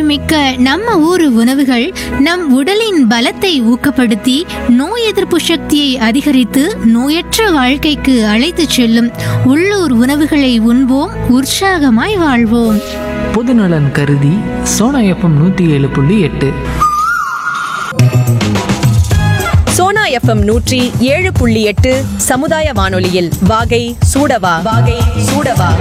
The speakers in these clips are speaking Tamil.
மிக்க நம்ம ஊரு உணவுகள் நம் உடலின் பலத்தை ஊக்கப்படுத்தி நோய் எதிர்ப்பு சக்தியை அதிகரித்து நோயற்ற வாழ்க்கைக்கு அழைத்துச் செல்லும் உள்ளூர் உணவுகளை உண்போம் உற்சாகமாய் வாழ்வோம் பொதுநலன் கருதி சோனா எஃப்எம் நூற்றி ஏழு புள்ளி எட்டு சோனா எஃப்எம் நூற்றி ஏழு புள்ளி எட்டு சமுதாய வானொலியில் வாகை சூடவா வாகை சூடவா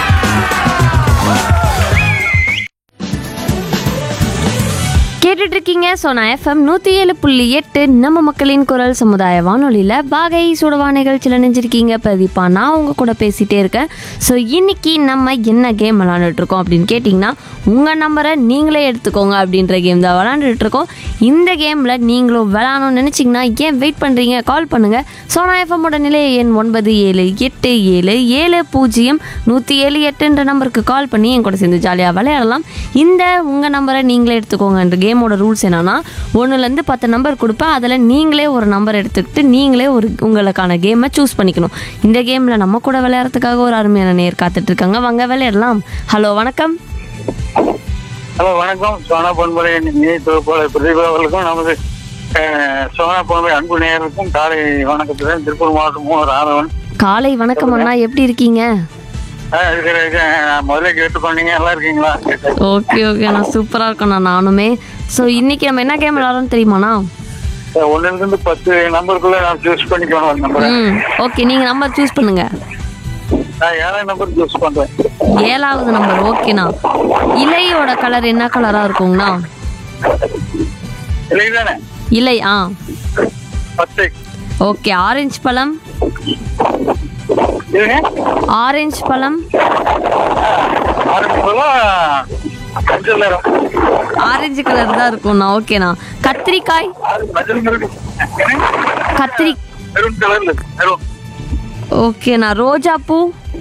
கேட்டுட்டு இருக்கீங்க சோனா எஃப்எம் நூற்றி ஏழு புள்ளி எட்டு நம்ம மக்களின் குரல் சமுதாய வானொலியில் வாகை சுடவா நிகழ்ச்சியில் நினைஞ்சிருக்கீங்க பிரதீபா நான் உங்கள் கூட பேசிகிட்டே இருக்கேன் ஸோ இன்னைக்கு நம்ம என்ன கேம் விளாண்டுட்டு இருக்கோம் அப்படின்னு கேட்டிங்கன்னா உங்கள் நம்பரை நீங்களே எடுத்துக்கோங்க அப்படின்ற கேம் தான் விளாண்டுட்டு இருக்கோம் இந்த கேமில் நீங்களும் விளாடணும்னு நினச்சிங்கன்னா ஏன் வெயிட் பண்ணுறீங்க கால் பண்ணுங்கள் சோனா எஃப்எம்மோட நிலைய எண் ஒன்பது ஏழு எட்டு ஏழு ஏழு பூஜ்ஜியம் நூற்றி ஏழு எட்டுன்ற நம்பருக்கு கால் பண்ணி என் கூட சேர்ந்து ஜாலியாக விளையாடலாம் இந்த உங்கள் நம்பரை நீங்களே எடுத்துக்கோங்கன்ற கேமோட ரூல்ஸ் என்னன்னா ஒன்றுலேருந்து பத்து நம்பர் கொடுப்பேன் அதில் நீங்களே ஒரு நம்பர் எடுத்துக்கிட்டு நீங்களே ஒரு உங்களுக்கான கேமை சூஸ் பண்ணிக்கணும் இந்த கேமில் நம்ம கூட விளையாடுறதுக்காக ஒரு அருமையான நேர் காத்துட்டு இருக்காங்க வாங்க விளையாடலாம் ஹலோ வணக்கம் ஹலோ வணக்கம் சோனா பொன்முறை நீ தொகுப்பாளர் பிரதீபா அவர்களுக்கும் நமது அஹ், சோனா பொன்முறை அன்பு நேயருக்கும் காலை வணக்கத்துடன் திருப்பூர் மாவட்டம் மூவர் ஆதவன் காலை வணக்கம் அண்ணா எப்படி இருக்கீங்க அஹ், இருக்கிற இருக்கிற, நான் முதல்ல கேட்டுக்கொண்டீங்க நல்லா இருக்கீங்களா ஓகே ஓகே நான் சூப்பராக இருக்கேண்ணா நானுமே ஸோ இன்னைக்கு நம்ம என்ன கேம் விளாட்றோம்னு தெரியுமாண்ணா அஹ், ஒண்ணுல இருந்து பத்து நம்பருக்குள்ள நான் சூஸ் பண்ணிக்கணும் அந்த நம்பரை ம் ஓகே நீங்கள் நம்பர் சூஸ் பண்ணுங்க நான் ஏழாம் நம்பர் சூஸ் பண்றேன் ஏழாவது நம்பர் ஓகேண்ணா இலையோட கலர் என்ன கலராக இருக்குங்கண்ணா இல்லைதானே இலை ஆ பத்து ஓகே ஆரஞ்சு பழம் இதுங்க ஆரஞ்சு பழம் ஆரம்பிக்கலாம் மஞ்சள் நிறம் ஆரஞ்சு கலர் தான் இருக்கும்ண்ணா ஓகேண்ணா கத்திரிக்காய் மஞ்சள் நிறம் கத்திரி மெரூன் கலர்ல இருக்கு. மெரூன் ஓகேண்ணா ரோஜா பூ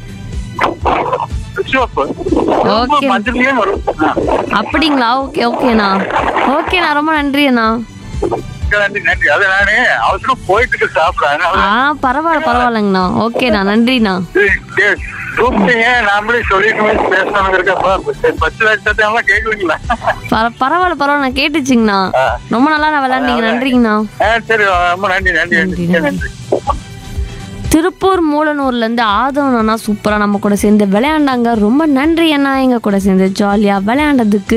சிவப்பு Okay. மஞ்சள்லயே வரும் ஆ. அப்படிங்களா ஓகே ஓகேண்ணா ஓகேண்ணா ரொம்ப நன்றி அண்ணா நன்றி நன்றி அது நானே அவசரம் போயிட்டு இருக்கு சாப்பிட அதனால ஆ பரவாயில்ல பரவாயில்லைங்கண்ணா ஓகேண்ணா நன்றிண்ணா கூப்பிட்டீங்க நாமளே சொல்லிட்டு பேசணுங்கிறக்கப்ப பத்து லட்சத்தை எல்லாம் கேட்குவீங்களா பர பரவாயில்ல பரவாயில்ல நான் கேட்டுச்சிங்கண்ணா ரொம்ப நல்லா நான் விளாண்டீங்க நன்றிங்கண்ணா ஆ சரி ரொம்ப நன்றி நன்றி நன்றி, நன்றி நன்றி. நன்றி திருப்பூர் மூலனூர்லேருந்து ஆதவன் அண்ணா சூப்பராக நம்ம கூட சேர்ந்து விளையாண்டாங்க ரொம்ப நன்றி அண்ணா எங்கள் கூட சேர்ந்து ஜாலியாக விளையாண்டதுக்கு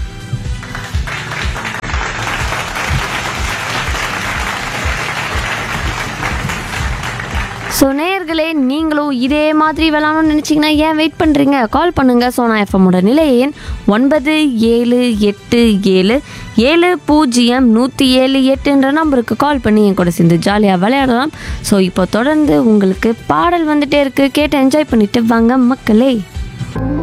ஸோ நேயர்களே நீங்களும் இதே மாதிரி விளாடணும்னு நினச்சிங்கன்னா ஏன் வெயிட் பண்ணுறீங்க கால் பண்ணுங்கள் சோனா எஃப்எம்மோட நிலை எண் ஒன்பது ஏழு எட்டு ஏழு ஏழு பூஜ்ஜியம் நூற்றி ஏழு எட்டுன்ற நம்பருக்கு கால் பண்ணி என் கூட சேர்ந்து ஜாலியாக விளையாடலாம் ஸோ இப்போ தொடர்ந்து உங்களுக்கு பாடல் வந்துட்டே இருக்குது கேட்டு என்ஜாய் பண்ணிட்டு வாங்க மக்களே